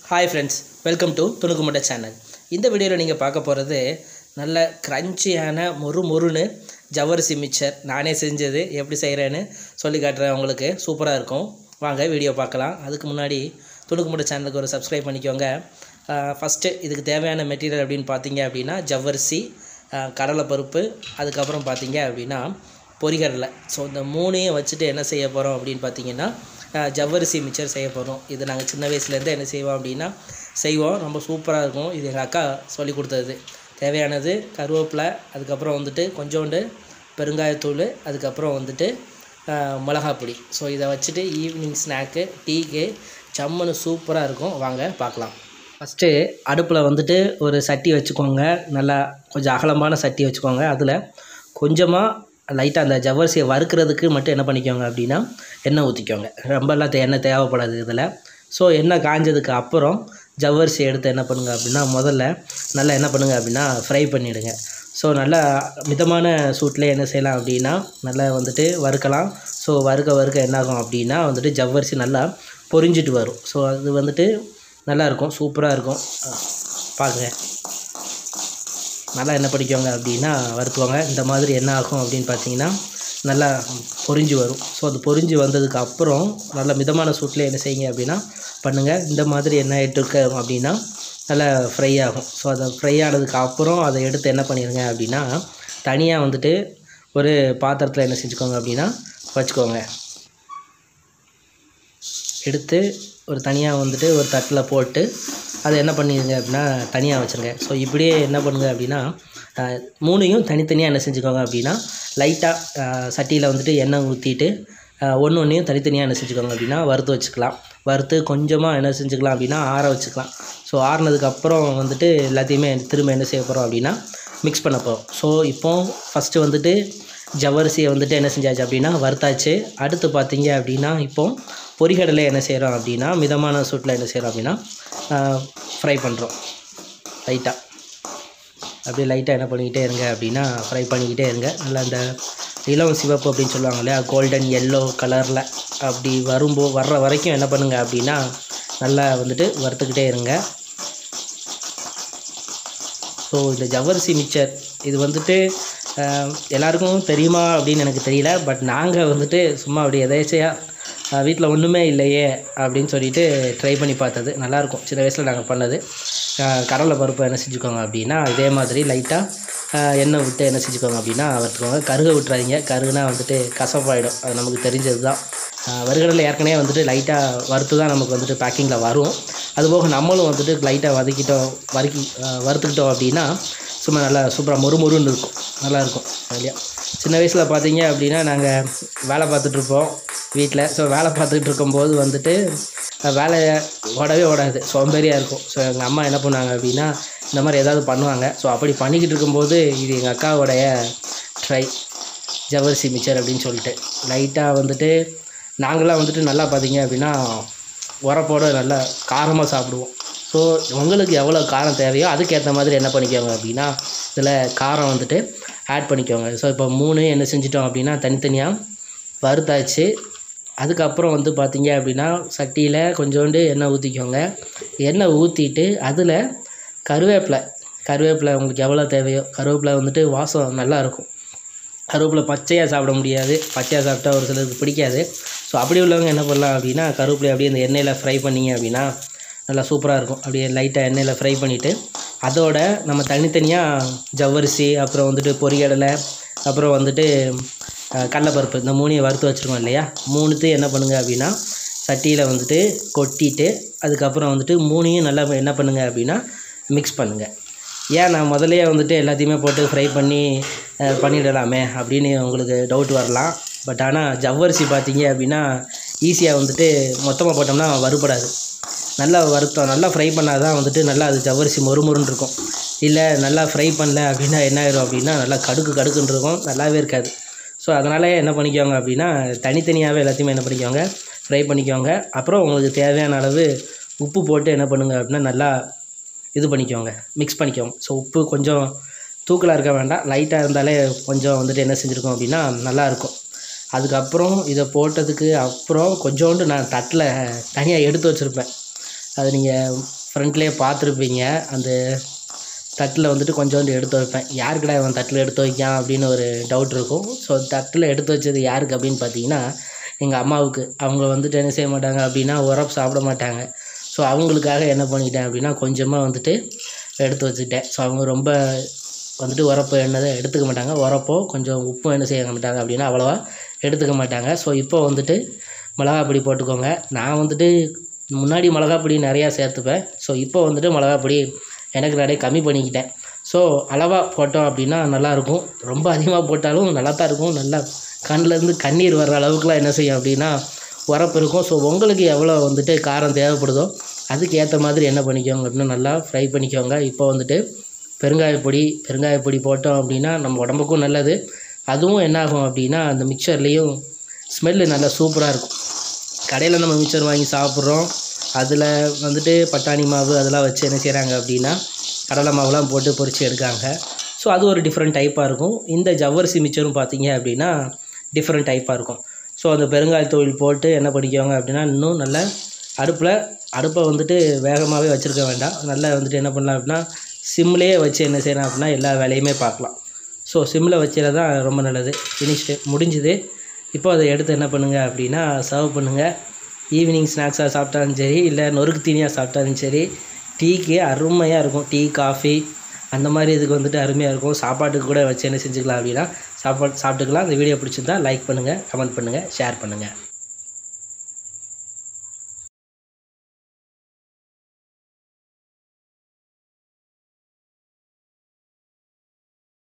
hi friends welcome to துணுக்குமுட்டை channel இந்த வீடியோவில் நீங்கள் பார்க்க போகிறது நல்ல க்ரன்ச்சியான மொறு மொறுன்னு ஜவ்வரிசி மிக்சர் நானே செஞ்சது எப்படி செய்கிறேன்னு சொல்லி காட்டுறேன் உங்களுக்கு சூப்பராக இருக்கும் வாங்க வீடியோ பார்க்கலாம் அதுக்கு முன்னாடி துணுக்குமுட்டை சேனலுக்கு ஒரு சப்ஸ்கிரைப் பண்ணிக்கோங்க ஃபஸ்ட்டு இதுக்கு தேவையான மெட்டீரியல் அப்படின்னு பார்த்தீங்க அப்படின்னா ஜவ்வரிசி ஆஹ் கடலைப்பருப்பு அதுக்கப்புறம் பார்த்தீங்க அப்படின்னா பொரிகடலை ஸோ இந்த மூணையும் வச்சுட்டு என்ன செய்ய போகிறோம் அப்படின்னு பார்த்தீங்கன்னா ஆஹ் ஜவ்வரிசி மிக்சர் செய்ய போகிறோம் இது நாங்கள் சின்ன வயசுலேருந்து என்ன செய்வோம் அப்படின்னா செய்வோம் ரொம்ப சூப்பராக இருக்கும் இது எங்கள் அக்கா சொல்லி கொடுத்தது தேவையானது கருவேப்பிலை அதுக்கப்புறம் வந்துட்டு கொஞ்சோண்டு பெருங்காயத்தூள் அதுக்கப்புறம் வந்துட்டு ஆஹ் மிளகாப் பொடி ஸோ இதை வச்சுட்டு ஈவினிங் ஸ்நாக்கு டீக்கு சம்மனு சூப்பராக இருக்கும் வாங்க பார்க்கலாம் ஃபஸ்ட்டு அடுப்பில் வந்துட்டு ஒரு சட்டி வச்சுக்கோங்க நல்லா கொஞ்சம் அகலமான சட்டி வச்சுக்கோங்க அதில் கொஞ்சமாக லைட்டாக அந்த ஜவ்வரிசியை வறுக்கிறதுக்கு மட்டும் என்ன பண்ணிக்கோங்க அப்படின்னா எண்ணெய் ஊற்றிக்கோங்க ரொம்பலாம் தே- எண்ணெய் தேவைப்படாது இதில் ஸோ எண்ணெய் காஞ்சதுக்கு அப்புறம் ஜவ்வரிசி எடுத்து என்ன பண்ணுங்க அப்படின்னா முதல்ல நல்லா என்ன பண்ணுங்க அப்படின்னா ஃப்ரை பண்ணிவிடுங்க ஸோ நல்லா மிதமான சூட்டில் என்ன செய்யலாம் அப்படின்னா நல்லா வந்துட்டு வறுக்கலாம் ஸோ வறுக்க வறுக்க என்ன ஆகும் அப்படின்னா வந்துட்டு ஜவ்வரிசி நல்லா பொரிஞ்சிட்டு வரும் ஸோ அது வந்துட்டு நல்லா இருக்கும் சூப்பராக இருக்கும் பாருங்க நல்லா என்ன பண்ணிக்கோங்க அப்படின்னா வறுத்துவாங்க இந்த மாதிரி என்ன ஆகும் அப்படின்னு பார்த்தீங்கன்னா நல்லா பொரிஞ்சு வரும் ஸோ அது பொரிஞ்சு வந்ததுக்கு அப்புறம் நல்ல மிதமான சூட்டில் என்ன செய்யுங்க அப்படின்னா பண்ணுங்கள் இந்த மாதிரி என்ன ஆகிட்டு அப்படின்னா நல்லா ஃப்ரை ஆகும் ஸோ அதை ஃப்ரை ஆனதுக்கு அப்புறம் அதை எடுத்து என்ன பண்ணிடுங்க அப்படின்னா தனியாக வந்துட்டு ஒரு பாத்திரத்தில் என்ன செஞ்சுக்கோங்க அப்படின்னா வச்சுக்கோங்க எடுத்து ஒரு தனியாக வந்துட்டு ஒரு தட்டில் போட்டு அதை என்ன பண்ணிடுங்க அப்படின்னா தனியாக வச்சுருங்க ஸோ இப்படியே என்ன பண்ணுங்க அப்படின்னா அஹ், மூணையும் தனித்தனியாக என்ன செஞ்சுக்கோங்க அப்படின்னா லைட்டாக சட்டியில் வந்துட்டு எண்ணெய் ஊற்றிட்டு ஒன்று ஒன்றையும் தனித்தனியாக என்ன செஞ்சுக்கோங்க அப்படின்னா வறுத்து வச்சுக்கலாம் வறுத்து கொஞ்சமாக என்ன செஞ்சுக்கலாம் அப்படின்னா ஆற வச்சுக்கலாம் ஸோ ஆறுனதுக்கப்புறம் வந்துட்டு எல்லாத்தையுமே திரும்ப என்ன செய்ய போகிறோம் அப்படின்னா மிக்ஸ் பண்ண போகிறோம் ஸோ இப்போ ஃபஸ்ட்டு வந்துட்டு ஜவ்வரிசியை வந்துட்டு என்ன செஞ்சாச்சு அப்படின்னா வறுத்தாச்சு அடுத்து பார்த்தீங்க அப்படின்னா இப்போ பொரிகடலை என்ன செய்கிறோம் அப்படின்னா மிதமான சூட்டில் என்ன செய்கிறோம் அப்படின்னா ஃப்ரை பண்ணுறோம் லைட்டாக அப்படியே லைட்டாக என்ன பண்ணிக்கிட்டே இருங்க அப்படின்னா ஃப்ரை பண்ணிக்கிட்டே இருங்க நல்லா அந்த இளம் சிவப்பு அப்படின்னு சொல்லுவாங்க இல்லையா கோல்டன் எல்லோ கலரில் அப்படி வரும்போ வர்ற வரைக்கும் என்ன பண்ணுங்க அப்படின்னா நல்லா வந்துட்டு வறுத்துக்கிட்டே இருங்க ஸோ இந்த ஜவ்வரிசி மிக்சர் இது வந்துட்டு அஹ், எல்லாருக்கும் தெரியுமா அப்படின்னு எனக்கு தெரியல பட் நாங்கள் வந்துட்டு சும்மா அப்படி எதேச்சையாக வீட்டில் ஒன்றுமே இல்லையே அப்படின்னு சொல்லிட்டு ட்ரை பண்ணி பார்த்தது நல்லாயிருக்கும் சின்ன வயசில் நாங்கள் பண்ணது அஹ், கடலை பருப்பு என்ன செஞ்சுக்கோங்க அப்படின்னா இதே மாதிரி லைட்டாக எண்ணெய் விட்டு என்ன செஞ்சுக்கோங்க அப்படின்னா வறுத்துக்கோங்க கருக விட்டுறாதீங்க கருகுனா வந்துட்டு கசப்பாயிடும் அது நமக்கு தெரிஞ்சது தான் வறுகடலை ஏற்கனவே வந்துட்டு லைட்டாக வறுத்து தான் நமக்கு வந்துட்டு பேக்கிங்கில் வரும் அதுபோக நம்மளும் வந்துட்டு லைட்டாக வதக்கிட்டோம் வறுக்கி அஹ், வறுத்துக்கிட்டோம் அப்படின்னா சும்மா நல்லா சூப்பராக மொறுமொறுன்னு இருக்கும் நல்லாயிருக்கும் இல்லையா சின்ன வயசில் பார்த்தீங்க அப்படின்னா நாங்கள் வேலை பார்த்துட்ருப்போம் வீட்டில் ஸோ வேலை பார்த்துக்கிட்டு இருக்கும்போது வந்துட்டு அஹ், வேலை ஓடவே ஓடாது சோம்பேறியாக இருக்கும் ஸோ எங்கள் அம்மா என்ன பண்ணாங்க அப்படின்னா இந்த மாதிரி ஏதாவது பண்ணுவாங்க ஸோ அப்படி பண்ணிக்கிட்டு இருக்கும்போது இது எங்கள் அக்காவுடைய ட்ரை ஜவ்வரிசி மிச்சர் அப்படின்னு சொல்லிட்டு லைட்டாக வந்துட்டு நாங்களாம் வந்துட்டு நல்லா பார்த்தீங்க அப்படின்னா உரப்போட நல்லா காரமாக சாப்பிடுவோம் ஸோ உங்களுக்கு எவ்வளோ காரம் தேவையோ அதுக்கேற்ற மாதிரி என்ன பண்ணிக்கோங்க அப்படின்னா இதில் காரம் வந்துட்டு ஆட் பண்ணிக்கோங்க ஸோ இப்போ மூணு என்ன செஞ்சிட்டோம் அப்படின்னா தனித்தனியாக வறுத்தாச்சு அதுக்கப்புறம் வந்து பார்த்தீங்க அப்படின்னா சட்டியில் கொஞ்சோண்டு எண்ணெய் ஊற்றிக்கோங்க எண்ணெய் ஊற்றிட்டு அதில் கருவேப்பிலை கருவேப்பிலை உங்களுக்கு எவ்வளோ தேவையோ கருவேப்பிலை வந்துட்டு வாசம் நல்லா இருக்கும் கருவேப்பிலை பச்சையாக சாப்பிட முடியாது பச்சையாக சாப்பிட்டா ஒரு சிலருக்கு பிடிக்காது ஸோ அப்படி உள்ளவங்க என்ன பண்ணலாம் அப்படின்னா கருவேப்பிலை அப்படியே இந்த எண்ணெயில் ஃப்ரை பண்ணிங்க அப்படின்னா நல்லா சூப்பராக இருக்கும் அப்படியே லைட்டாக எண்ணெயில் ஃப்ரை பண்ணிவிட்டு அதோட நம்ம தனித்தனியாக ஜவ்வரிசி அப்புறம் வந்துட்டு பொரிகடலை அப்புறம் வந்துட்டு அஹ், கடலைப்பருப்பு இந்த மூணையும் வறுத்து வச்சுருக்கோம் இல்லையா மூணுத்தையும் என்ன பண்ணுங்க அப்படின்னா சட்டியில் வந்துட்டு கொட்டிட்டு அதுக்கப்புறம் வந்துட்டு மூணையும் நல்லா என்ன பண்ணுங்க அப்படின்னா மிக்ஸ் பண்ணுங்கள் ஏன் நான் முதல்லயே வந்துட்டு எல்லாத்தையுமே போட்டு ஃப்ரை பண்ணி அஹ், பண்ணிடலாமே அப்படின்னு உங்களுக்கு டவுட் வரலாம் பட் ஆனால் ஜவ்வரிசி பார்த்தீங்க அப்படின்னா ஈஸியாக வந்துட்டு மொத்தமாக போட்டோம்னா வறுபடாது நல்லா வறுத்தோம் நல்லா ஃப்ரை பண்ணால் தான் வந்துட்டு நல்லா அது ஜவ்வரிசி மொறுமொறுன்னு இருக்கும் இல்லை நல்லா ஃப்ரை பண்ணல அப்படின்னா என்ன ஆயிரும் அப்படின்னா நல்லா கடுக்கு கடுக்குன்னு இருக்கும் நல்லாவே இருக்காது ஸோ அதனால் என்ன பண்ணிக்கோங்க அப்படின்னா தனித்தனியாகவே எல்லாத்தையுமே என்ன பண்ணிக்கோங்க ஃப்ரை பண்ணிக்கோங்க அப்புறம் உங்களுக்கு தேவையான அளவு உப்பு போட்டு என்ன பண்ணுங்க அப்படின்னா நல்லா இது பண்ணிக்கோங்க மிக்ஸ் பண்ணிக்கோங்க ஸோ உப்பு கொஞ்சம் தூக்கலாக இருக்க வேண்டாம் லைட்டாக இருந்தாலே கொஞ்சம் வந்துட்டு என்ன செஞ்சுருக்கோம் அப்படின்னா நல்லாயிருக்கும் அதுக்கப்புறம் இதை போட்டதுக்கு அப்புறம் கொஞ்சோண்டு நான் தட்டில் தனியாக எடுத்து வச்சுருப்பேன் அது நீங்கள் ஃப்ரண்ட்லேயே பார்த்துருப்பீங்க அந்த தட்டில் வந்துட்டு கொஞ்சோண்டு எடுத்து வைப்பேன் யாருக்குடா இவன் தட்டில் எடுத்து வைக்கான் அப்படின்னு ஒரு டவுட் இருக்கும் ஸோ தட்டில் எடுத்து வச்சது யாருக்கு அப்படின்னு பார்த்தீங்கன்னா எங்கள் அம்மாவுக்கு அவங்க வந்துட்டு என்ன செய்ய மாட்டாங்க அப்படின்னா உரப்பு சாப்பிட மாட்டாங்க ஸோ அவங்களுக்காக என்ன பண்ணிக்கிட்டேன் அப்படின்னா கொஞ்சமாக வந்துட்டு எடுத்து வச்சுக்கிட்டேன் ஸோ அவங்க ரொம்ப வந்துட்டு உரப்பு என்னதை எடுத்துக்க மாட்டாங்க உரப்போ கொஞ்சம் உப்பும் என்ன செய்ய மாட்டாங்க அப்படின்னா அவ்வளோவா எடுத்துக்க மாட்டாங்க ஸோ இப்போ வந்துட்டு மிளகா பொடி போட்டுக்கோங்க நான் வந்துட்டு முன்னாடி மிளகா பொடி நிறையா சேர்த்துப்பேன் ஸோ இப்போ வந்துட்டு மிளகா பொடி எனக்கு நிறைய கம்மி பண்ணிக்கிட்டேன் ஸோ அளவாக போட்டோம் அப்படின்னா நல்லாயிருக்கும் ரொம்ப அதிகமாக போட்டாலும் நல்லா தான் இருக்கும் நல்லா கண்ணிலேருந்து கண்ணீர் வர்ற அளவுக்குலாம் என்ன செய்யும் அப்படின்னா உரப்பு இருக்கும் ஸோ உங்களுக்கு எவ்வளோ வந்துட்டு காரம் தேவைப்படுதோ அதுக்கு ஏற்ற மாதிரி என்ன பண்ணிக்கோங்க அப்படின்னா நல்லா ஃப்ரை பண்ணிக்கோங்க இப்போ வந்துட்டு பெருங்காயப்பொடி பெருங்காயப்பொடி போட்டோம் அப்படின்னா நம்ம உடம்புக்கும் நல்லது அதுவும் என்ன ஆகும் அப்படின்னா அந்த மிக்சர்லேயும் ஸ்மெல்லு நல்லா சூப்பராக இருக்கும் கடையில் நம்ம மிக்சர் வாங்கி சாப்பிட்றோம் அதில் வந்துட்டு பட்டாணி மாவு அதெல்லாம் வச்சு என்ன செய்கிறாங்க அப்படின்னா கடலை மாவுலாம் போட்டு பொரிச்சு எடுக்காங்க ஸோ அது ஒரு டிஃப்ரெண்ட் டைப்பாக இருக்கும் இந்த ஜவ்வரிசி மிக்சரும் பார்த்தீங்க அப்படின்னா டிஃப்ரெண்ட் டைப்பாக இருக்கும் ஸோ அந்த பெருங்காயத்தூள் போட்டு என்ன பண்ணிக்கோங்க அப்படின்னா இன்னும் நல்ல அடுப்பில் அடுப்பை வந்துட்டு வேகமாகவே வச்சுருக்க வேண்டாம் நல்லா வந்துட்டு என்ன பண்ணலாம் அப்படின்னா சிம்லேயே வச்சு என்ன செய்யலாம் அப்படின்னா எல்லா வேலையுமே பார்க்கலாம் ஸோ சிம்மில் வச்சது தான் ரொம்ப நல்லது ஃபினிஷ்டு முடிஞ்சுது இப்போ அதை எடுத்து என்ன பண்ணுங்கள் அப்படின்னா சர்வ் பண்ணுங்கள் ஈவினிங் ஸ்நாக்ஸாக சாப்பிட்டாலும் சரி இல்லை நொறுக்கு தீனியாக சாப்பிட்டாலும் சரி டீக்கு அருமையாக இருக்கும் டீ காஃபி அந்த மாதிரி இதுக்கு வந்துட்டு அருமையாக இருக்கும் சாப்பாட்டுக்கு கூட வச்சு என்ன செஞ்சுக்கலாம் அப்படின்னா சாப்பாடு சாப்பிட்டுக்கலாம் இந்த வீடியோ பிடிச்சிருந்தா லைக் பண்ணுங்கள் கமெண்ட் பண்ணுங்கள் ஷேர் பண்ணுங்கள்